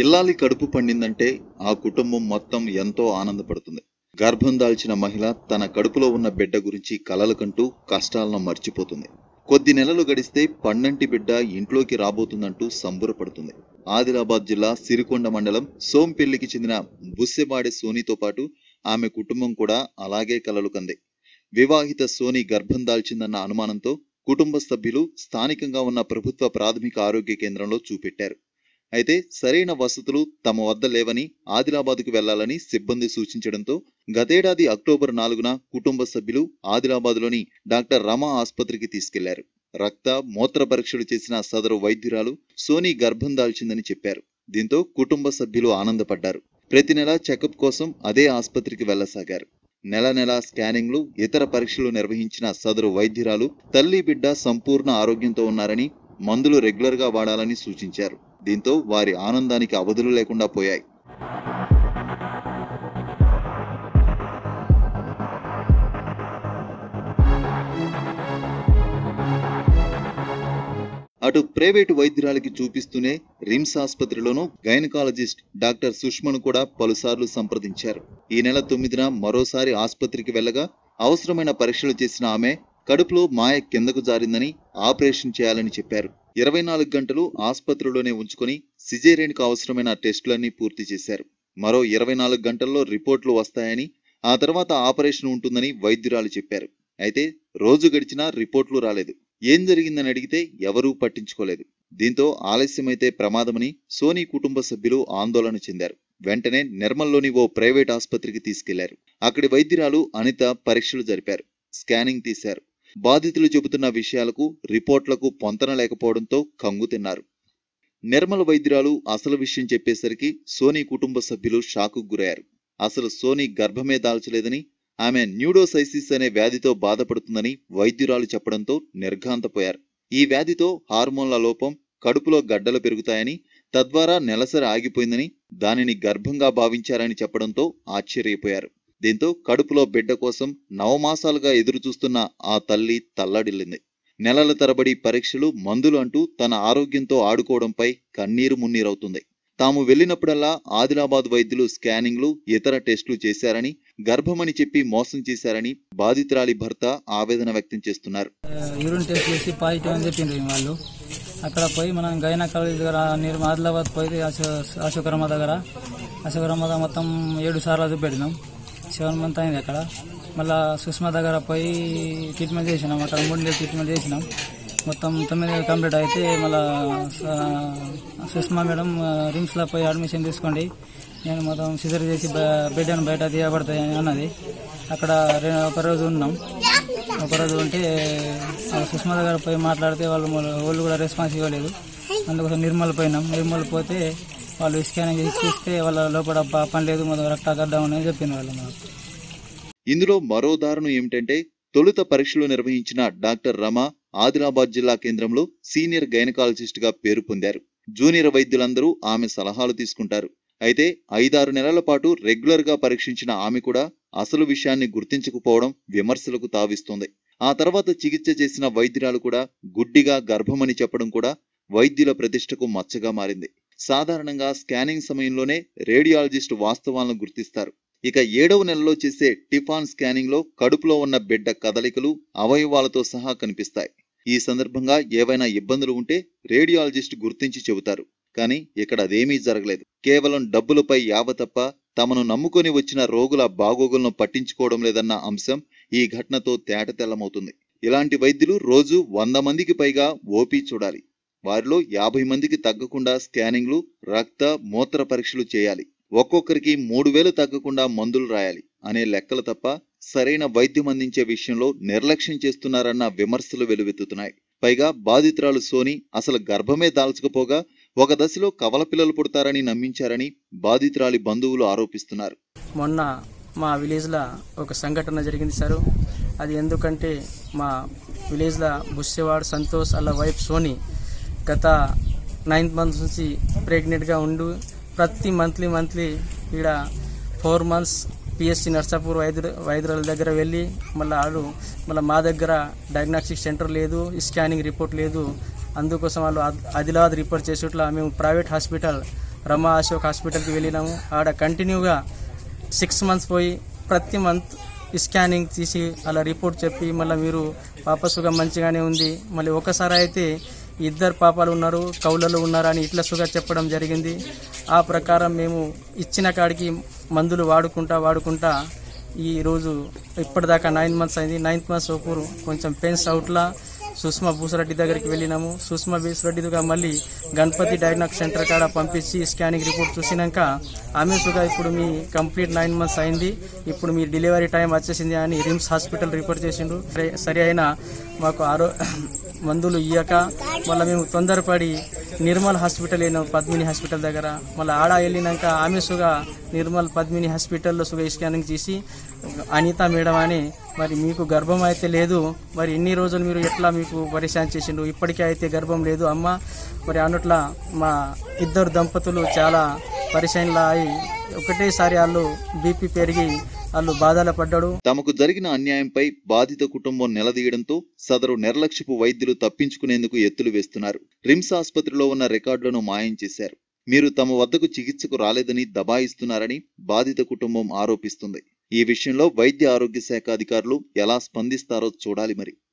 ఇల్లాలి కడుపు పండిందంటే ఆ కుటుంబం మొత్తం ఎంతో ఆనందపడుతుంది గర్భం దాల్చిన మహిళ తన కడుపులో ఉన్న బిడ్డ గురించి కలలు కంటూ కష్టాలను మర్చిపోతుంది కొద్ది నెలలు గడిస్తే పన్నంటి బిడ్డ ఇంట్లోకి రాబోతుందంటూ సంబురపడుతుంది ఆదిలాబాద్ జిల్లా సిరికొండ మండలం సోంపెల్లికి చెందిన బుస్సెబాడే సోనీతో పాటు ఆమె కుటుంబం కూడా అలాగే కలలు కంది వివాహిత సోని గర్భం దాల్చిందన్న అనుమానంతో కుటుంబ సభ్యులు స్థానికంగా ఉన్న ప్రభుత్వ ప్రాథమిక ఆరోగ్య కేంద్రంలో చూపెట్టారు అయితే సరైన వసతులు తమ వద్ద లేవని ఆదిలాబాద్కు వెళ్లాలని సిబ్బంది సూచించడంతో గతేడాది అక్టోబర్ నాలుగున కుటుంబ సభ్యులు ఆదిలాబాద్లోని డాక్టర్ రమా ఆసుపత్రికి తీసుకెళ్లారు రక్త మూత్ర పరీక్షలు చేసిన సదరు వైద్యురాలు సోనీ గర్భం దాల్చిందని చెప్పారు దీంతో కుటుంబ సభ్యులు ఆనందపడ్డారు ప్రతి నెల చెకప్ కోసం అదే ఆసుపత్రికి వెళ్లసాగారు నెల నెల స్కానింగ్లు ఇతర పరీక్షలు నిర్వహించిన సదరు వైద్యురాలు తల్లి బిడ్డ సంపూర్ణ ఆరోగ్యంతో ఉన్నారని మందులు రెగ్యులర్ గా వాడాలని సూచించారు దీంతో వారి ఆనందానికి అవధులు లేకుండా పోయాయి అటు ప్రైవేటు వైద్యురాలికి చూపిస్తూనే రిమ్స్ ఆసుపత్రిలోనూ గైనకాలజిస్ట్ డాక్టర్ సుష్మను కూడా పలుసార్లు సంప్రదించారు ఈ నెల తొమ్మిదిన మరోసారి ఆసుపత్రికి వెళ్ళగా అవసరమైన పరీక్షలు చేసిన ఆమె కడుపులో మాయ కిందకు జారిందని ఆపరేషన్ చేయాలని చెప్పారు ఇరవై నాలుగు గంటలు ఆసుపత్రిలోనే ఉంచుకొని సిజేరియన్కు అవసరమైన టెస్టులన్నీ పూర్తి చేశారు మరో ఇరవై నాలుగు గంటల్లో రిపోర్ట్లు వస్తాయని ఆ తర్వాత ఆపరేషన్ ఉంటుందని వైద్యురాలు చెప్పారు అయితే రోజు గడిచినా రిపోర్ట్లు రాలేదు ఏం జరిగిందని అడిగితే ఎవరూ పట్టించుకోలేదు దీంతో ఆలస్యమైతే ప్రమాదమని సోనీ కుటుంబ సభ్యులు ఆందోళన చెందారు వెంటనే నిర్మల్లోని ఓ ప్రైవేట్ ఆసుపత్రికి తీసుకెళ్లారు అక్కడి వైద్యురాలు అనిత పరీక్షలు జరిపారు స్కానింగ్ తీశారు బాధితులు చెబుతున్న విషయాలకు రిపోర్ట్లకు పొంతన లేకపోవడంతో కంగు తిన్నారు నిర్మల వైద్యురాలు అసలు విషయం చెప్పేసరికి సోనీ కుటుంబ సభ్యులు షాకు గురయ్యారు అసలు సోనీ గర్భమే దాల్చలేదని ఆమె న్యూడోసైసిస్ అనే వ్యాధితో బాధపడుతుందని వైద్యురాలు చెప్పడంతో నిర్ఘాంతపోయారు ఈ వ్యాధితో హార్మోన్ల లోపం కడుపులో గడ్డలు పెరుగుతాయని తద్వారా నెలసరి ఆగిపోయిందని దానిని గర్భంగా భావించారని చెప్పడంతో ఆశ్చర్యపోయారు దీంతో కడుపులో బిడ్డ కోసం నవమాసాలుగా ఎదురుచూస్తున్న ఆ తల్లి తల్లడిల్లింది నెలల తరబడి పరీక్షలు మందులు అంటూ తన ఆరోగ్యంతో ఆడుకోవడంపై కన్నీరు మున్నీరవుతుంది తాము వెళ్ళినప్పుడల్లా ఆదిలాబాద్ వైద్యులు స్కానింగ్లు ఇతర టెస్టులు చేశారని గర్భమని చెప్పి మోసం చేశారని బాధితురాలి భర్త ఆవేదన వ్యక్తం చేస్తున్నారు యూరిన్ టెస్ట్ చేసి పాజిటివ్ అని చెప్పిండ్రు వాళ్ళు అక్కడ పోయి మనం గైనా కాలేజ్ దగ్గర నేను ఆదిలాబాద్ పోయి అశో- అశోకరమ్మ దగ్గర అశోకరమ్మ దగ్గర మొత్తం ఏడు సార్లు చూపెట్టినాం సెవెన్ మంత్ అయింది అక్కడ మళ్ళా సుష్మా దగ్గర పోయి ట్రీట్మెంట్ చేసినాం అక్కడ మూడు నెలలు ట్రీట్మెంట్ చేసినాం మొత్తం తొమ్మిది నెలలు కంప్లీట్ అయితే మళ్ళా ఆ, సుష్మా మేడం ఆ, రిమ్స్లో పోయి అడ్మిషన్ తీసుకోండి నేను మొత్తం సిజర్ చేసి బ- బిడ్డను బయట తీయబడతాయి అన్నది అక్కడ రె- ఒక రోజు ఉన్నాం ఒకరోజు ఉంటే ఆ సుష్మా దగ్గర పోయి మాట్లాడితే వాళ్ళు మన- వాళ్ళు కూడా రెస్పాన్స్ ఇవ్వలేదు అందుకోసం నిర్మల్ పోయినాం నిర్మల్ పోతే వాళ్ళు స్కానింగ్ చేసి చూస్తే వాళ్ళ లోపల ప- పని లేదు మొదలు రక్తగడ్డం అని చెప్పింది వాళ్ళు మనకు ఇందులో మరో దారుణం ఏమిటంటే తొలుత పరీక్షలు నిర్వహించిన డాక్టర్ రమ ఆదిలాబాద్ జిల్లా కేంద్రంలో సీనియర్ గైనకాలజిస్ట్ గా పేరు పొందారు జూనియర్ వైద్యులందరూ ఆమె సలహాలు తీసుకుంటారు అయితే ఐదారు నెలల పాటు రెగ్యులర్ గా పరీక్షించిన ఆమె కూడా అసలు విషయాన్ని గుర్తించకపోవడం విమర్శలకు తావిస్తోంది ఆ తర్వాత చికిత్స చేసిన వైద్యురాలు కూడా గుడ్డిగా గర్భమని చెప్పడం కూడా వైద్యుల ప్రతిష్టకు మచ్చగా మారింది సాధారణంగా స్కానింగ్ సమయంలోనే రేడియాలజిస్ట్ వాస్తవాలను గుర్తిస్తారు ఇక ఏడవ నెలలో చేసే టిఫాన్ స్కానింగ్ లో కడుపులో ఉన్న బిడ్డ కదలికలు అవయవాలతో సహా కనిపిస్తాయి ఈ సందర్భంగా ఏవైనా ఇబ్బందులు ఉంటే రేడియాలజిస్ట్ గుర్తించి చెబుతారు కానీ ఇక్కడ అదేమీ జరగలేదు కేవలం డబ్బులపై యావ తప్ప తమను నమ్ముకొని వచ్చిన రోగుల బాగోగులను పట్టించుకోవడం లేదన్న అంశం ఈ ఘటనతో తేటతెల్లమవుతుంది ఇలాంటి వైద్యులు రోజు వంద మందికి పైగా ఓపీ చూడాలి వారిలో యాభై మందికి తగ్గకుండా స్కానింగ్లు రక్త మూత్ర పరీక్షలు చేయాలి ఒక్కొక్కరికి మూడు వేలు తగ్గకుండా మందులు రాయాలి అనే లెక్కలు తప్ప సరైన వైద్యం అందించే విషయంలో నిర్లక్ష్యం చేస్తున్నారన్న విమర్శలు వెలువెత్తుతున్నాయి పైగా బాధితురాలు సోని అసలు గర్భమే దాల్చకపోగా ఒక దశలో కవల పిల్లలు పుడతారని నమ్మించారని బాధితురాలి బంధువులు ఆరోపిస్తున్నారు మొన్న మా విలేజ్లో ఒక సంఘటన జరిగింది సార్ అది ఎందుకంటే మా విలేజ్లో బుస్సేవాడ్ సంతోష్ అలా వైఫ్ సోని గత నైన్త్ మంత్ నుంచి ప్రెగ్నెంట్గా ఉండు ప్రతి మంత్లీ మంత్లీ ఈడ ఫోర్ మంత్స్ పిఎస్సి నర్సాపూర్ వైద్యు వైద్యుల దగ్గర వెళ్ళి మళ్ళీ ఆడు మళ్ళీ మా దగ్గర డయాగ్నోస్టిక్ సెంటర్ లేదు స్కానింగ్ రిపోర్ట్ లేదు అందుకోసం వాళ్ళు ఆద్- ఆదిలాబాద్ రిపోర్ట్ చేసేట్లా మేము ప్రైవేట్ హాస్పిటల్ రమా అశోక్ హాస్పిటల్కి వెళ్ళినాము ఆడ కంటిన్యూగా సిక్స్ మంత్స్ పోయి ప్రతి మంత్ స్కానింగ్ తీసి అలా రిపోర్ట్ చెప్పి మళ్ళీ మీరు పాప సుగం మంచిగానే ఉంది మళ్ళీ ఒకసారి అయితే ఇద్దరు పాపాలు ఉన్నారు కౌలలు ఉన్నారు అని ఇట్లా సుగా చెప్పడం జరిగింది ఆ ప్రకారం మేము ఇచ్చిన కాడికి మందులు వాడుకుంటా వాడుకుంటా ఈ రోజు ఇప్పటిదాకా నైన్ మంత్స్ అయింది నైన్త్ మంత్స్ ఒప్పుడు కొంచెం పెయిన్స్ అవుట్లా సుష్మా భూసరెడ్డి దగ్గరికి వెళ్ళినాము సుష్మా భూసరెడ్డిగా మళ్ళీ గణపతి డయాగ్నోక్ సెంటర్ కాడ పంపించి స్కానింగ్ రిపోర్ట్ చూసినాక ఆమె సుగా ఇప్పుడు మీ కంప్లీట్ నైన్ మంత్స్ అయింది ఇప్పుడు మీ డెలివరీ టైం వచ్చేసింది అని రిమ్స్ హాస్పిటల్ రిపోర్ట్ చేసిండు సరి- సరి అయిన మాకు ఆరో మందులు ఇయ్యక మళ్ళీ మేము తొందరపడి నిర్మల్ హాస్పిటల్ వెళ్ళినాం పద్మిని హాస్పిటల్ దగ్గర మళ్ళీ ఆడ వెళ్ళినాక ఆమె సుగా నిర్మల్ పద్మిని హాస్పిటల్లో సుగా స్కానింగ్ చేసి అనిత మేడం అని మరి మీకు గర్భం అయితే లేదు మరి ఎన్ని రోజులు మీరు ఎట్లా మీకు పరిశాన్ చేసిండు ఇప్పటికే అయితే గర్భం లేదు అమ్మ మరి అన్నట్ల మా ఇద్దరు దంపతులు చాలా పరిశాన్లా అయి ఒకటేసారి వాళ్ళు బీపీ పెరిగి వాళ్ళు బాధలు పడ్డాడు తమకు జరిగిన అన్యాయంపై బాధిత కుటుంబం నిలదీయడంతో సదరు నిర్లక్ష్యపు వైద్యులు తప్పించుకునేందుకు ఎత్తులు వేస్తున్నారు రిమ్స్ ఆసుపత్రిలో ఉన్న రికార్డులను మాయం చేశారు మీరు తమ వద్దకు చికిత్సకు రాలేదని దబాయిస్తున్నారని బాధిత కుటుంబం ఆరోపిస్తుంది ఈ విషయంలో వైద్య ఆరోగ్య శాఖ అధికారులు ఎలా స్పందిస్తారో చూడాలి మరి